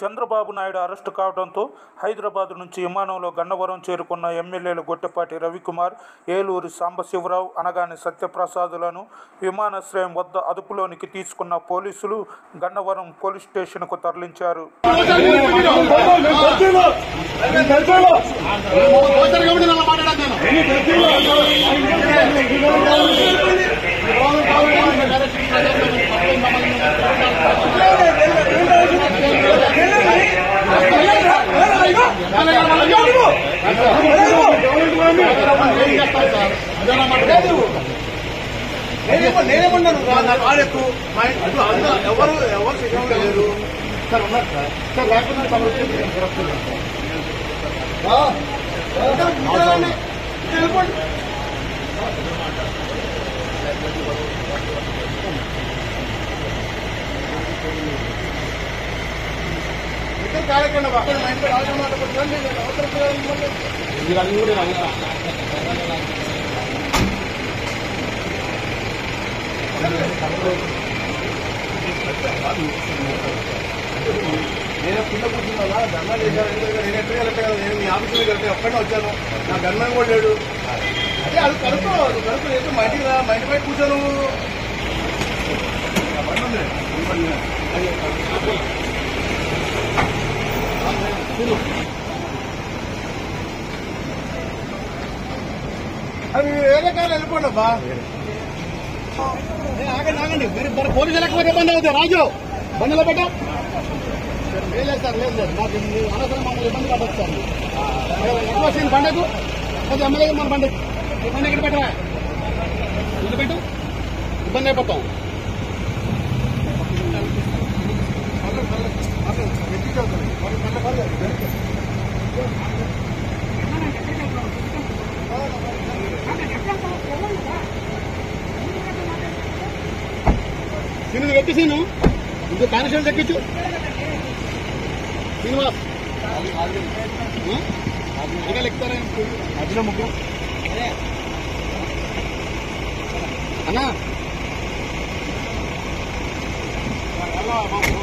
Chandrababu Naidu arrest కావడంతో హైదరాబాద్ నుంచి విమానంలో గన్నవరం చేరుకున్న ఎమ్మెల్యేలు గొట్టెపాటి రవికుమార్ ఏలూరు సాంబశివరావు అనగాని సత్యప్రసాదులను విమానాశ్రయం వద్ద అదుపులోనికి తీసుకున్న పోలీసులు గన్నవరం పోలీస్ స్టేషన్కు తరలించారు నేనేమో నేనేమన్నాను రా, నాకు ఆడెక్కు మా ఇంటి- అటు అందరూ ఎవరు ఎవరు సిద్ధంగా లేరు సార్ ఉన్నారు సార్ సార్ లేకుండా తమరు వచ్చేసి నేను తిరగలేదు. రా. ఇక్కడ కూర్చోండి. ఇక్కడ వెళ్ళిపోండి. ఇక్కడ కార్యక్రమం అక్కడ మా ఇంట్లో రాజు మాట్లాడుతుంది అవసరం లేదు, మిమ్మల్ని. నేను కింద కూర్చున్నా ధర్నా చేశాను ఎందుకంటే నేను ఎక్కడ వెళ్ళట్టు కదా నేను మీ ఆఫీసులో కలిపి ఒక్కడే వచ్చాను నా గన్మెన్ కూడా లేడు అదే అది కలుపు అది కలుపు లేదు మా ఇంటికి రా మా ఇంటి బయట కూర్చోను నా బండి ఉంది. ఈ బండి ఉంది. అది తిను. అది వేరే కారు వెళ్ళిపోండి అబ్బా ఏ, ఆగండి ఆగండి మీరు మరి పోలీసు లేకపోతే బండి అవుతుంది రాజు బండిలో పెట్టా లేదు సార్ లేదు సార్ నాకు మీరు అనవసరం మమ్మల్ని ఇబ్బంది పడొచ్చు ఎక్కువ సీన్ బండకు కొంచెం ఎమ్మెల్యే మన బండి ఈ బండి ఎక్కడ పెట్టరా ఇది పెట్టు ఇబ్బంది అయిపోతాం సీను పెట్టి సీను ఇంకో కానిస్టేబుల్ తగ్గించు శ్రీనివాస్ ఇంకా లెక్తారా మధ్యలో ముగ్గురు అన్నా